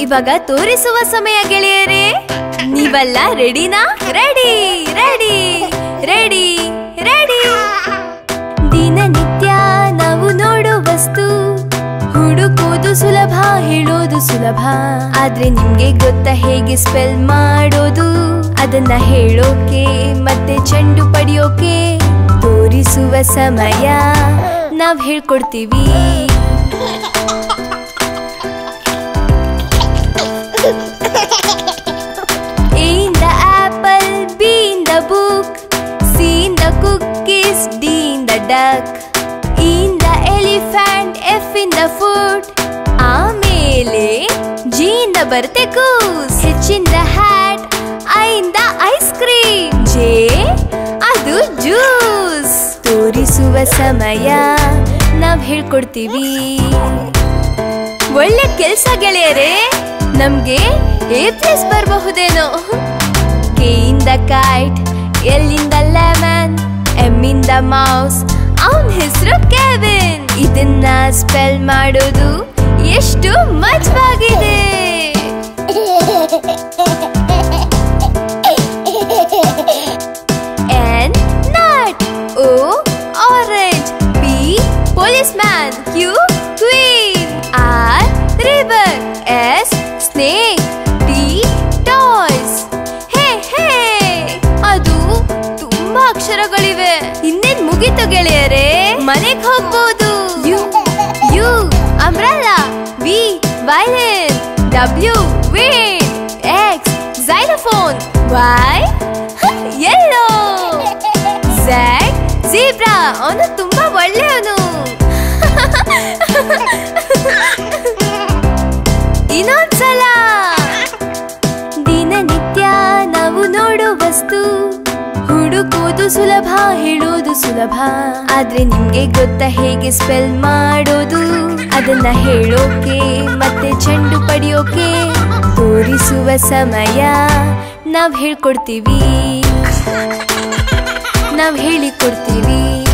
ಇವಾಗ ತೋರಿಸುವ ಸಮಯ ಗೆಳೆಯರೇ ನೀವೆಲ್ಲ ರೆಡಿನಾ ರೆಡಿ ರೆಡಿ ರೆಡಿ ರೆಡಿ ದಿನನಿತ್ಯ ನಾವು ನೋಡೋ ವಸ್ತು ಹುಡುಕೋದು ಸುಲಭ ಹೇಳೋದು ಸುಲಭ ಆದ್ರೆ ನಿಮ್ಗೆ ಗೊತ್ತಾ ಹೇಗೆ ಸ್ಪೆಲ್ ಮಾಡೋದು ಅದನ್ನ ಹೇಳೋಕೆ ಮತ್ತೆ ಚೆಂಡು ಪಡೆಯೋಕೆ ತೋರಿಸುವ ಸಮಯ ನಾವ್ ಹೇಳ್ಕೊಡ್ತೀವಿ A in the apple, B in the book, C in the cookies, D in the duck, E in the elephant, F in the foot. ಆಮೇಲೆ G in the ಬರುತ್ತೆ goose, H in the hat, I in the ice cream, J ಅದು juice ತೋರಿಸುವ ಸಮಯ ನಾವ್ ಹೇಳ್ಕೊಡ್ತೀವಿ ಒಳ್ಳೆ ಕೆಲ್ಸ ಗೆಳೆಯರೇ ನಮ್ಗೆ ಎ ಪ್ಲಸ್ ಬರಬಹುದೇನೋ ಕೆ ಇಂದ ಕೈಟ್ ಎಲ್ಲಿಂದ ಲೆಮನ್ ಎಮ್ ಇಂದ ಮೌಸ್ ಅವನ್ ಹೆಸರು ಕೆವಿನ್ ಇದನ್ನ ಸ್ಪೆಲ್ ಮಾಡೋದು ಎಷ್ಟು ಮಜವಾಗಿದೆ N nut O orange P policeman Q queen R river S snake T toys ಹೇ ಹೇ ಅದು ತುಂಬಾ ಅಕ್ಷರಗಳಿವೆ ಇನ್ನೇನ್ ಮುಗೀತು ಗೆಳೆಯರೇ ಮನೆಗ್ ಹೋಗ್ಬೋದು U U umbrella V violin W wait X xylophone Y yellow Z zebra ಅವನು ತುಂಬಾ ಒಳ್ಳೆಯವನು ಇನ್ನೊಂದ್ಸಲ ದಿನನಿತ್ಯ ನಾವು ನೋಡೋ ವಸ್ತು ಹುಡುಕೋದು ಸುಲಭ ಹೇಳೋದು ಸುಲಭ ಆದ್ರೆ ನಿಮ್ಗೆ ಗೊತ್ತಾ ಹೇಗೆ ಸ್ಪೆಲ್ ಮಾಡೋದು ಅದನ್ನ ಹೇಳೋಕೆ ಮತ್ತೆ ಚೆಂಡು ಪಡೆಯೋಕೆ ತೋರಿಸುವ ಸಮಯ ನಾವ್ ಹೇಳ್ಕೊಡ್ತೀವಿ ನಾವ್ ಹೇಳಿಕೊಡ್ತೀವಿ